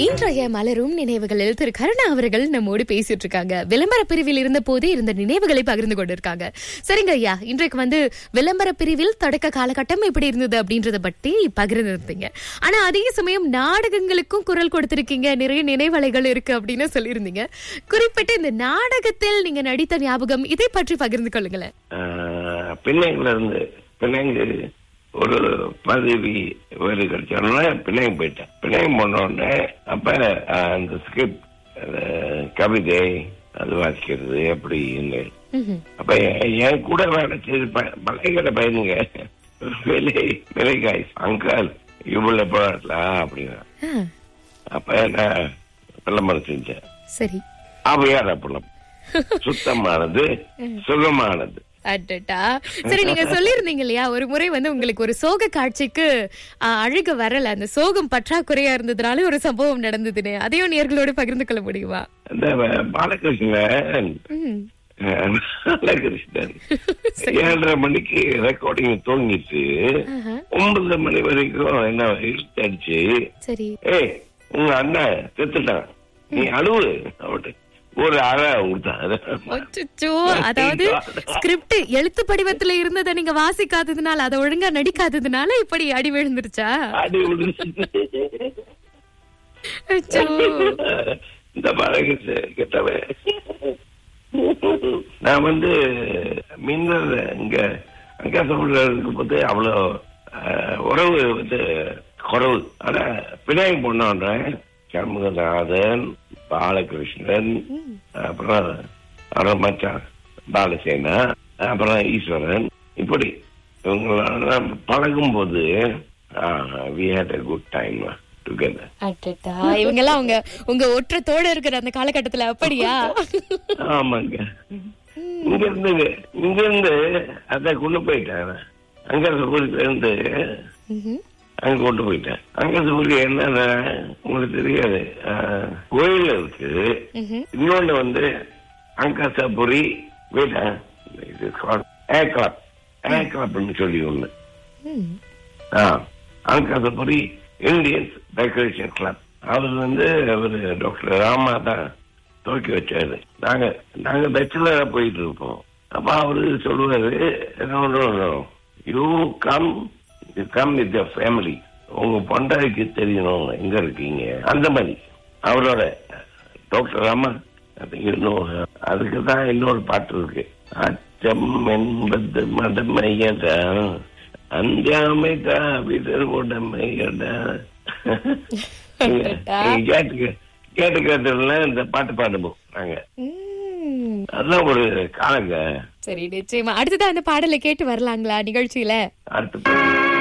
இன்றைய மலரும் நினைவுகளில் திரு கருணா அவர்கள் நம்மோடு பேசிட்டு இருக்காங்க விளம்பர பிரிவில் இருந்த போதே இருந்த நினைவுகளை பகிர்ந்து கொண்டிருக்காங்க சரிங்க ஐயா இன்றைக்கு வந்து விளம்பர பிரிவில் தொடக்க காலகட்டம் எப்படி இருந்தது அப்படின்றத பற்றி பகிர்ந்திருந்தீங்க ஆனா அதே சமயம் நாடகங்களுக்கும் குரல் கொடுத்திருக்கீங்க நிறைய நினைவலைகள் இருக்கு அப்படின்னு சொல்லியிருந்தீங்க குறிப்பிட்ட இந்த நாடகத்தில் நீங்க நடித்த ஞாபகம் இதை பற்றி பகிர்ந்து கொள்ளுங்களேன் ஆஹ் பிள்ளைங்கள்ல இருந்து பிள்ளைங்க ஒரு பதவி வேறு கிடைச்சோன்னா பிள்ளைங்க போயிட்டேன் பிள்ளைங்க போன உடனே அப்ப ஆஹ், அந்த ஸ்கிரிப்ட் கவிதை அது வாசிக்கிறது அப்படி இல்லை ம்ஹும். அப்ப என் என் கூட வேலை செய்து ப- பழைய பையனுங்க விலை விலைக்காய் அங்கால் இவ்வளவு போராட்டலாம் அப்படின்னா ஆ, அப்ப நான் விளம்பரம் செஞ்சேன் சரி அவையார் அப்பளம் சுத்தமானது சுகமானது அடடா சரி நீங்க சொல்லியிருந்தீங்க இல்லையா ஒரு முறை வந்து உங்களுக்கு ஒரு சோக காட்சிக்கு ஆ, அழுக வரல அந்த சோகம் பற்றாக்குறையா இருந்ததுனால ஒரு சம்பவம் நடந்ததுன்னு அதையும் நேர்களோடு பகிர்ந்து கொள்ள முடியுமா இந்த பாலகிருஷ்ணன் ம். பாலகிருஷ்ணன் ஏழரை மணிக்கு ரெக்கார்டிங் தூங்கிட்டு ஆஹா. ஒன்பது மணி வரைக்கும் என்ன இழுத்தடிச்சு சரி ஏய் உங்க அண்ணன் செத்துட்டான் நீ அழுவு அவட்டு ஒரு அறை கொடுத்தான் அச்சச்சோ, அதாவது ஸ்கிரிப்ட் எழுத்து படிவத்துல இருந்ததை நீங்க வாசிக்காததுனால அதை ஒழுங்கா நடிக்காததுனால இப்படி அடி விழுந்துருச்சா அடி விழுந்து அச்சோ. இந்த பாலகிருஷ்ணன் கிட்டவன் நான் வந்து மின்னல் இங்க அங்க சொல்றதுக்கு போது அவ்வளவு அஹ், உறவு வந்து குறவு ஆனா பினாய் பொண்ணோன்ற சண்முகநாதன் பாலகிருஷ்ணன் அப்புறம் அப்புறம் மச்சான் பாலசேனா அப்புறம் ஈஸ்வரன் இப்படி இவங்களோட பழகும் போது we had a good time together அடடா இவங்க எல்லாம் உங்க உங்க ஒற்றத்தோட இருக்கிற அந்த காலகட்டத்துல அப்படியா ஆமாங்க இங்க இருந்து இங்க இருந்து அத கொண்டு போயிட்டேன் அங்க ஊருக்கு இருந்து ம்ஹும். அங்க கொண்டு போயிட்டேன் அங்க ஊருக்கு என்னன்னா உங்களுக்கு தெரியாது ஆஹ், கோயில் இருக்கு ம்ஹும். இன்னொன்னு வந்து அங்காசாபுரி வீடா இது ஏக்லாப் ஏக்லாப்னு சொல்லி ஒண்ணு ம். ஆ அங்காசபுரி இந்தியன்ஸ் டெக்கரேஷன் கிளப் அவர் வந்து அவரு டாக்டர் ராமா தான் துவக்கி வச்சாரு நாங்க நாங்க பேச்சுலரா போயிட்டு இருப்போம் அப்ப அவரு சொல்லுவாரு you come you come with your family உங்க பொண்டாய்க்கு தெரியணும் எங்க இருக்கீங்க அந்த மாதிரி அவரோட டாக்டர் ராமா அது இன்னும் அதுக்கு தான் இன்னொரு பாட்டு இருக்கு அச்சம் என்பது மதமையடா அஞ்சாமைதா விதர் உடமையடா அடடா. கேட்டு கேட்டு கேட்டுல இந்த பாட்டு பாடுவோம் நாங்க ம். அதெல்லாம் ஒரு காலங்க சரி நிச்சயமா அடுத்ததான் அந்த பாடலை கேட்டு வரலாங்களா நிகழ்ச்சியில அடுத்து